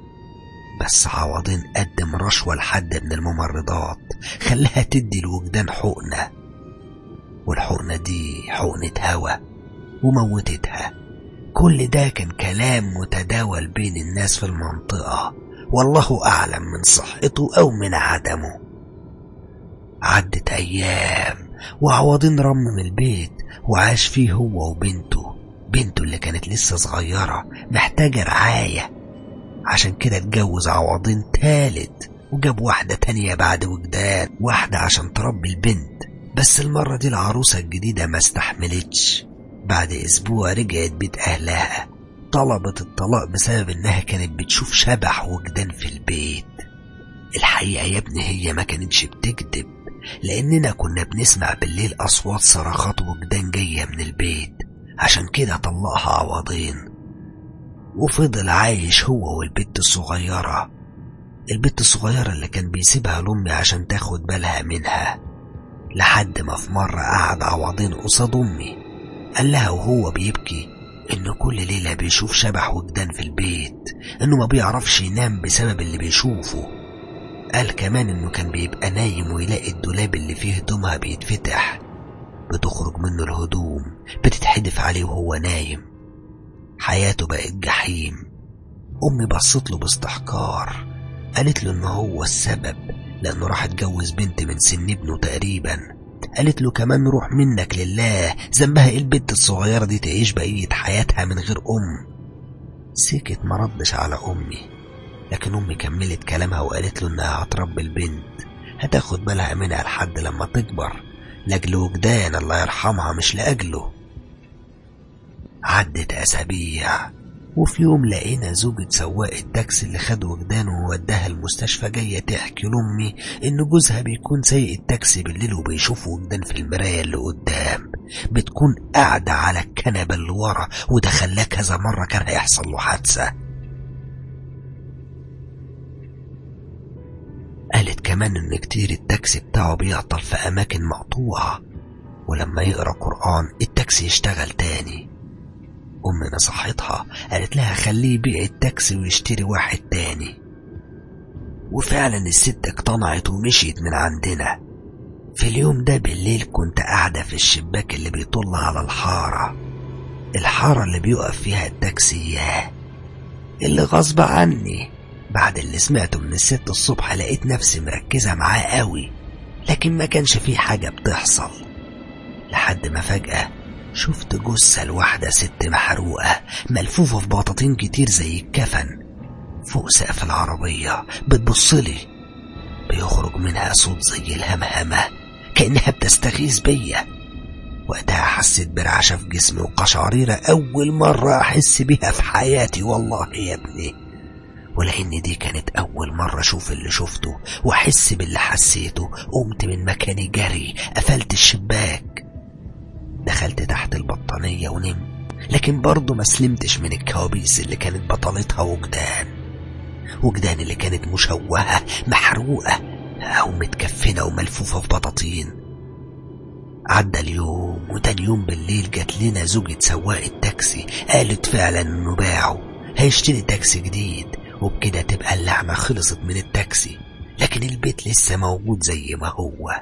بس عوضين قدم رشوة لحد من الممرضات خلاها تدي الوجدان حقنة والحقنة دي حقنة هوا وموتتها كل ده كان كلام متداول بين الناس في المنطقة والله أعلم من صحته أو من عدمه عدت أيام وعوضين رمم البيت وعاش فيه هو وبنته بنته اللي كانت لسه صغيرة محتاجة رعاية عشان كده اتجوز عوضين تالت وجاب واحدة تانية بعد وجدان واحدة عشان تربي البنت بس المرة دي العروسة الجديدة ما استحملتش بعد أسبوع رجعت بيت أهلها طلبت الطلاق بسبب إنها كانت بتشوف شبح وجدان في البيت الحقيقة يا ابني هي ما كانتش بتكذب لأننا كنا بنسمع بالليل أصوات صرخات وجدان جاية من البيت عشان كده طلقها عوضين وفضل عايش هو والبت الصغيرة البت الصغيرة اللي كان بيسيبها لأمي عشان تاخد بالها منها لحد ما في مرة قعد عوضين قصاد أمي قال لها وهو بيبكي إنه كل ليلة بيشوف شبح وجدان في البيت إنه ما بيعرفش ينام بسبب اللي بيشوفه قال كمان إنه كان بيبقى نايم ويلاقي الدولاب اللي فيه هدومها بيتفتح بتخرج منه الهدوم بتتحدف عليه وهو نايم حياته بقت جحيم أمي بصت له باستحقار قالت له إن هو السبب لأنه راح اتجوز بنت من سن ابنه تقريبا قالت له كمان روح منك لله ذنبها ايه البنت الصغيرة دي تعيش بقية حياتها من غير أم سكت ما ردش على أمي لكن أمي كملت كلامها وقالت له إنها هتربي البنت هتاخد بالها منها لحد لما تكبر لأجل وجدان الله يرحمها مش لأجله عدت أسابيع وفي يوم لقينا زوجة سواق التاكسي اللي خد وجدانه ووداها المستشفى جاية تحكي لأمي إن جوزها بيكون سايق التاكسي بالليل وبيشوف وجدان في المراية اللي قدام بتكون قاعدة على الكنبة اللي ورا وده خلاه كذا مرة كان هيحصل له حادثة قالت كمان إن كتير التاكسي بتاعه بيعطل في أماكن مقطوعة ولما يقرأ قرآن التاكسي يشتغل تاني أم نصحتها قالت لها خليه يبيع التاكسي ويشتري واحد تاني وفعلا الست اقتنعت ومشيت من عندنا في اليوم ده بالليل كنت قاعدة في الشباك اللي بيطل على الحارة الحارة اللي بيقف فيها التاكسي ياه اللي غصب عني بعد اللي سمعته من الست الصبح لقيت نفسي مركزة معاه قوي لكن ما كانش فيه حاجة بتحصل لحد ما فجأة شفت جثة لواحدة ست محروقة ملفوفة في بطاطين كتير زي الكفن فوق سقف العربية بتبصلي بيخرج منها صوت زي الهمهمة كأنها بتستغيث بيا وقتها حسيت برعشة في جسمي وقشعريرة أول مرة أحس بيها في حياتي والله يا ابني ولأن دي كانت أول مرة أشوف اللي شفته وأحس باللي حسيته قمت من مكاني جري قفلت الشباك دخلت تحت البطانية ونمت لكن برضه ما سلمتش من الكوابيس اللي كانت بطلتها وجدان وجدان اللي كانت مشوهة محروقة أو متكفنة وملفوفة في بطاطين عدى اليوم وتاني يوم بالليل جات لنا زوجة سواق التاكسي قالت فعلا انه باعه هيشتري تاكسي جديد وبكده تبقى اللعمة خلصت من التاكسي لكن البيت لسه موجود زي ما هو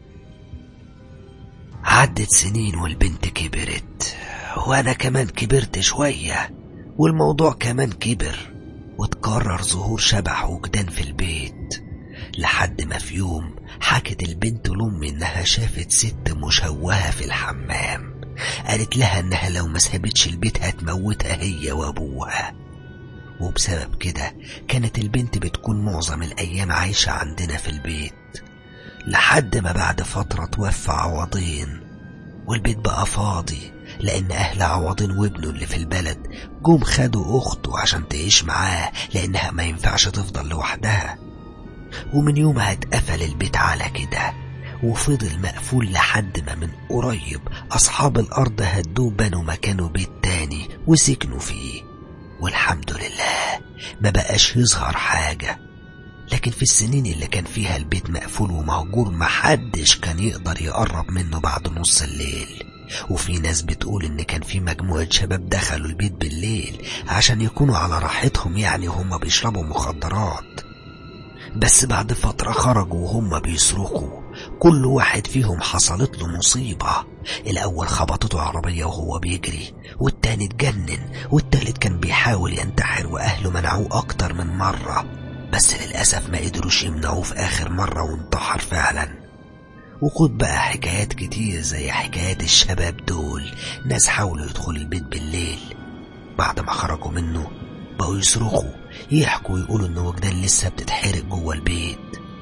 عدت سنين والبنت كبرت وانا كمان كبرت شوية والموضوع كمان كبر وتكرر ظهور شبح وجدان في البيت لحد ما في يوم حكت البنت لأمي إنها شافت ست مشوهة في الحمام قالت لها إنها لو ما سابتش البيت هتموتها هي وأبوها وبسبب كده كانت البنت بتكون معظم الأيام عايشة عندنا في البيت لحد ما بعد فترة توفى عوضين والبيت بقى فاضي لأن أهل عوضين وابنه اللي في البلد جم خدوا أخته عشان تعيش معاه لأنها ما ينفعش تفضل لوحدها ومن يومها اتقفل البيت على كده وفضل مقفول لحد ما من قريب أصحاب الأرض هدوه بنوا مكانه بيت تاني وسكنوا فيه والحمد لله ما بقاش يظهر حاجة لكن في السنين اللي كان فيها البيت مقفول ومهجور محدش كان يقدر يقرب منه بعد نص الليل وفي ناس بتقول ان كان في مجموعة شباب دخلوا البيت بالليل عشان يكونوا على راحتهم يعني وهم بيشربوا مخدرات بس بعد فترة خرجوا وهم بيصرخوا كل واحد فيهم حصلت له مصيبة الأول خبطته عربية وهو بيجري والتاني اتجنن والتالت كان بيحاول ينتحر وأهله منعوه أكتر من مرة بس للأسف ما قدروش يمنعوه في آخر مرة وانتحر فعلا وخد بقى حكايات كتير زي حكايات الشباب دول ناس حاولوا يدخلوا البيت بالليل بعد ما خرجوا منه بقوا يصرخوا يحكوا ويقولوا ان وجدان لسه بتتحرق جوه البيت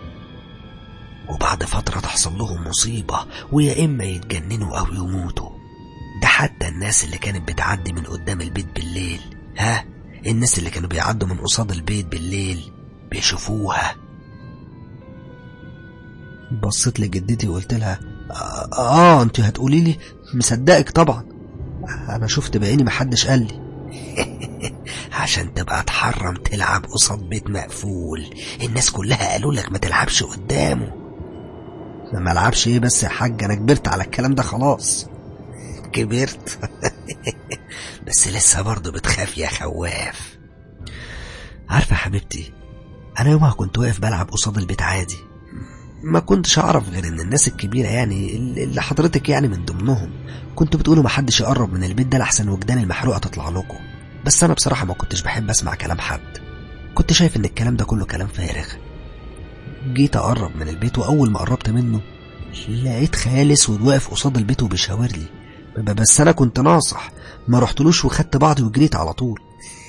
وبعد فترة تحصل لهم مصيبة ويا إما يتجننوا أو يموتوا ده حتى الناس اللي كانت بتعدي من قدام البيت بالليل ها الناس اللي كانوا بيعدوا من قصاد البيت بالليل بيشوفوها
بصيت لجدتي وقلت لها آه, آه أنت هتقولي لي مصدقك طبعا أنا شفت بعيني محدش قال لي
عشان تبقى تحرم تلعب قصاد بيت مقفول الناس كلها قالوا لك ما تلعبش قدامه
ما العبش ايه بس يا حاج انا كبرت على الكلام ده خلاص
كبرت بس لسه برضه بتخاف يا خواف
عارفه حبيبتي انا يومها كنت واقف بلعب قصاد البيت عادي ما كنتش اعرف غير ان الناس الكبيره يعني اللي حضرتك يعني من ضمنهم كنتوا بتقولوا محدش يقرب من البيت ده لحسن وجدان المحروقه تطلع لكم بس انا بصراحه ما كنتش بحب اسمع كلام حد كنت شايف ان الكلام ده كله كلام فارغ جيت اقرب من البيت واول ما قربت منه لقيت خالص واقف قصاد البيت وبيشاور لي بس انا كنت ناصح ما رحتلوش وخدت بعضي وجريت على طول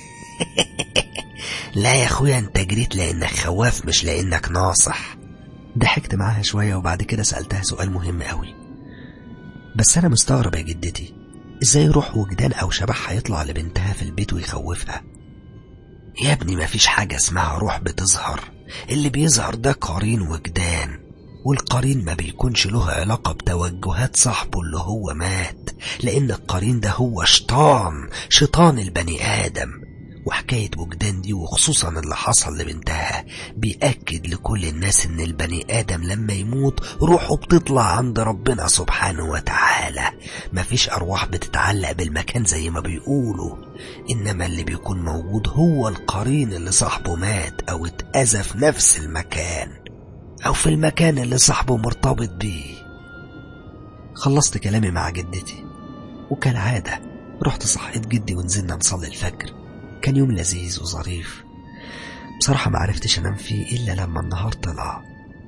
لا يا اخويا انت جريت لانك خواف مش لانك ناصح
ضحكت معاها شويه وبعد كده سالتها سؤال مهم قوي بس انا مستغرب يا جدتي ازاي روح وجدان او شبح هيطلع لبنتها في البيت ويخوفها
يا ابني مفيش حاجة اسمها روح بتظهر اللي بيظهر ده قرين وجدان والقرين ما بيكونش له علاقة بتوجهات صاحبه اللي هو مات لأن القرين ده هو شيطان شيطان البني آدم وحكاية وجدان دي وخصوصا اللي حصل لبنتها بيأكد لكل الناس ان البني آدم لما يموت روحه بتطلع عند ربنا سبحانه وتعالى مفيش أرواح بتتعلق بالمكان زي ما بيقولوا إنما اللي بيكون موجود هو القرين اللي صاحبه مات أو اتأذى في نفس المكان أو في المكان اللي صاحبه مرتبط بيه
خلصت كلامي مع جدتي وكالعادة رحت صحيت جدي ونزلنا نصلي الفجر كان يوم لذيذ وظريف بصراحة ما عرفتش أنام فيه إلا لما النهار طلع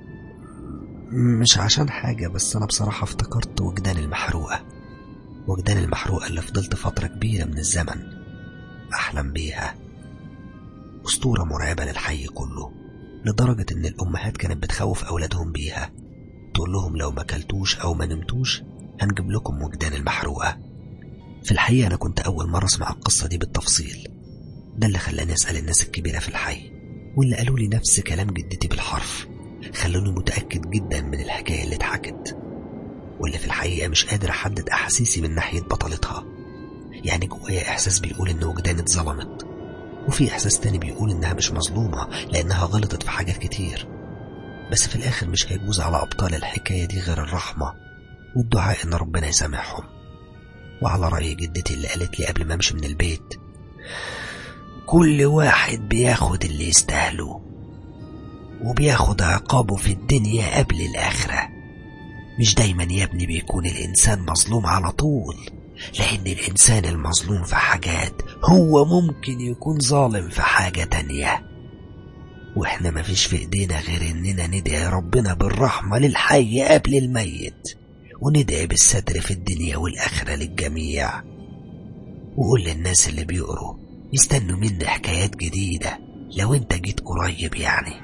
مش عشان حاجة بس أنا بصراحة افتكرت وجدان المحروقة وجدان المحروقة اللي فضلت فترة كبيرة من الزمن أحلم بيها أسطورة مرعبة للحي كله لدرجة إن الأمهات كانت بتخوف أولادهم بيها تقول لهم لو ما كلتوش أو ما نمتوش هنجيب لكم وجدان المحروقة في الحقيقة أنا كنت أول مرة أسمع القصة دي بالتفصيل ده اللي خلاني أسأل الناس الكبيرة في الحي واللي قالوا لي نفس كلام جدتي بالحرف خلوني متأكد جدا من الحكاية اللي اتحكت واللي في الحقيقة مش قادر أحدد أحاسيسي من ناحية بطلتها يعني جوايا إحساس بيقول إن وجدان اتظلمت وفي إحساس تاني بيقول إنها مش مظلومة لأنها غلطت في حاجات كتير بس في الآخر مش هيجوز على أبطال الحكاية دي غير الرحمة والدعاء إن ربنا يسامحهم وعلى رأي جدتي اللي قالت لي قبل ما أمشي من البيت كل واحد بياخد اللي يستاهله وبياخد عقابه في الدنيا قبل الآخرة مش دايما يا ابني بيكون الإنسان مظلوم على طول لأن الإنسان المظلوم في حاجات هو ممكن يكون ظالم في حاجة تانية وإحنا مفيش في إيدينا غير إننا ندعي ربنا بالرحمة للحي قبل الميت وندعي بالستر في الدنيا والآخرة للجميع وقول للناس اللي بيقروا يستنوا مني حكايات جديدة لو انت جيت قريب يعني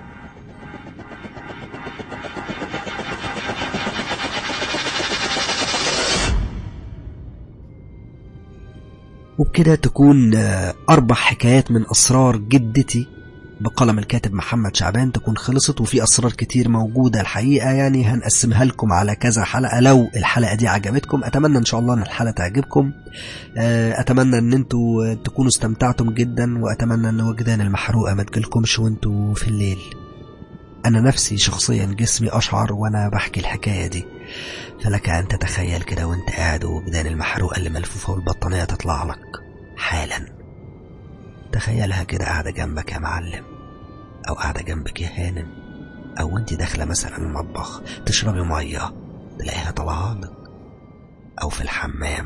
وبكده تكون أربع حكايات من أسرار جدتي بقلم الكاتب محمد شعبان تكون خلصت وفي أسرار كتير موجودة الحقيقة يعني هنقسمها لكم على كذا حلقة لو الحلقة دي عجبتكم أتمنى إن شاء الله إن الحلقة تعجبكم أتمنى إن انتوا تكونوا استمتعتم جدا وأتمنى إن وجدان المحروقة ما تجيلكمش وانتوا في الليل أنا نفسي شخصيا جسمي أشعر وأنا بحكي الحكاية دي فلك أن تتخيل كده وانت قاعد وجدان المحروقة اللي ملفوفة والبطانية تطلع لك حالا تخيلها كده قاعدة جنبك يا معلم أو قاعدة جنبك يا هانم أو انت داخلة مثلا المطبخ تشربي مية تلاقيها طالعة لك أو في الحمام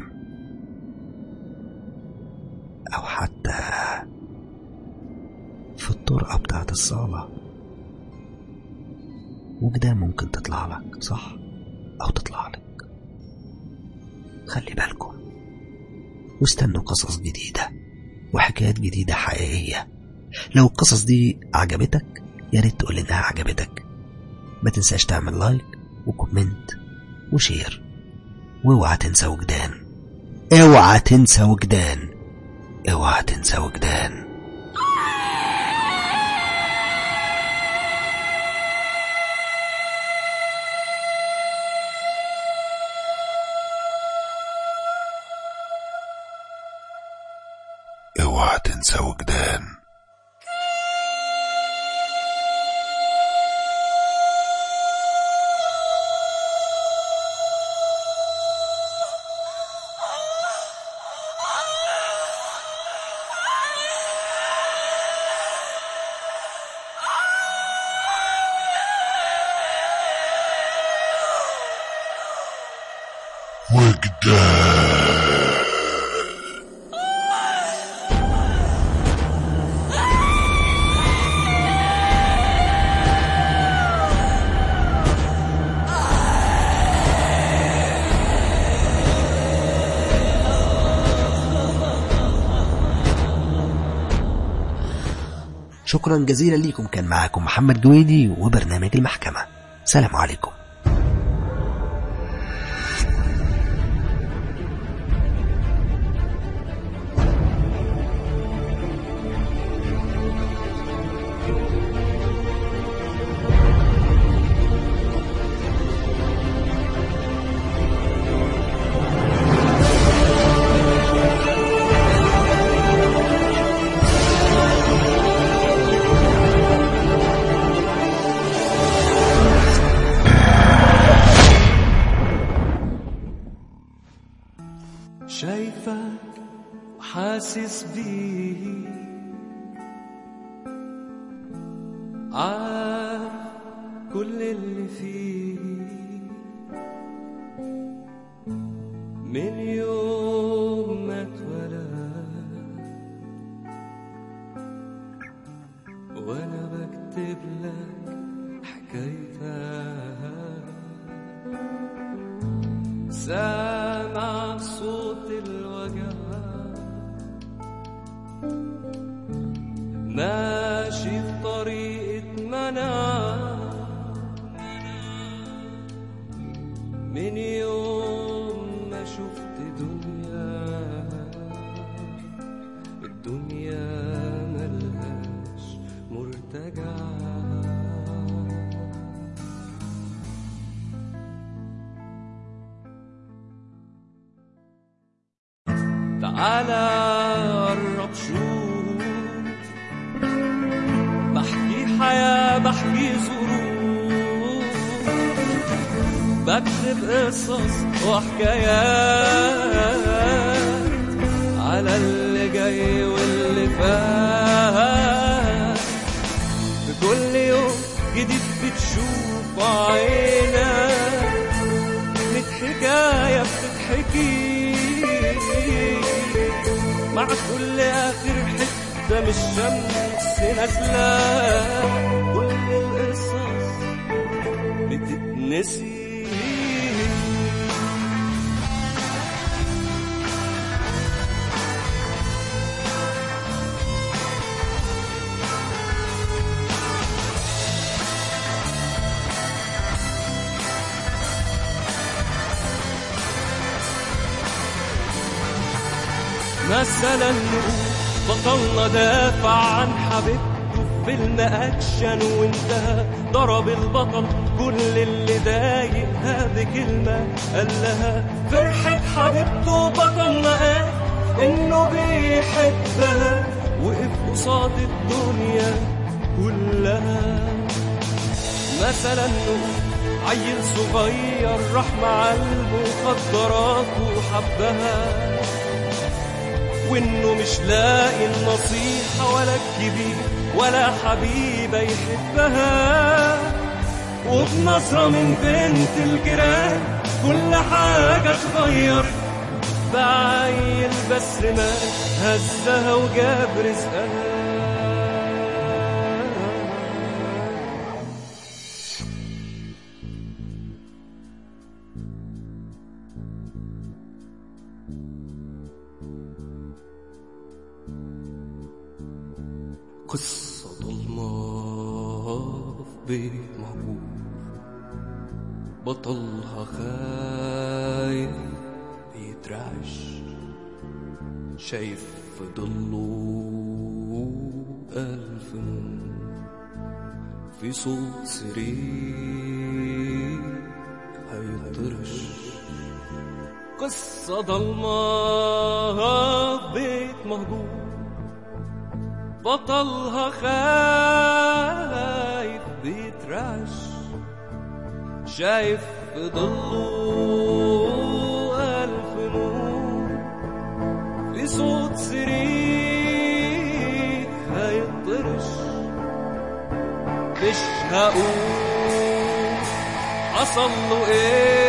أو حتى في الطرقة بتاعت الصالة وجدان ممكن تطلع لك صح أو تطلع لك خلي بالكم واستنوا قصص جديدة وحكايات جديدة حقيقية لو القصص دي عجبتك يا ريت تقول إنها عجبتك ما تنساش تعمل لايك وكومنت وشير واوعى تنسى وجدان اوعى تنسى وجدان اوعى تنسى وجدان
اوعى تنسى وجدان وجدان
شكرا جزيلا ليكم كان معاكم محمد جويدي وبرنامج المحكمة سلام عليكم
شايفك وحاسس بيه عارف كل اللي فيه من يوم ما اتولد وانا بكتب لك حكايتها سامع صوت الوجع ماشي في طريقة منع من يوم ما شفت دنيا الدنيا ملهاش مرتجع تعالى قرب شوف بحكي حياة بحكي ظروف بكتب قصص وحكايات على اللي جاي واللي فات في كل يوم جديد بتشوف عينك ميت حكاية بتتحكي مع كل آخر حتة من الشمس نازلة كل القصص بتتنسي مثلا نقول بطلنا دافع عن حبيبته فيلم اكشن وانتهى ضرب البطل كل اللي ضايقها بكلمة قال لها فرحة حبيبته بطلنا قال انه بيحبها وقف قصاد الدنيا كلها مثلا عيل صغير راح مع المخدرات وحبها وانه مش لاقي النصيحة ولا الكبير ولا حبيبة يحبها وبنظرة من بنت الجيران كل حاجة اتغير بعيل بس ما هزها وجاب رزقها قصة ضلمة في بيت مهجور بطلها خايف بيترعش شايف في ضله ألف نور في صوت سرير هيطرش قصة ضلمة في بيت مهجور بطلها خايف بيترعش شايف في ضله ألف نور في صوت سرير هيطرش مش هقول حصل له ايه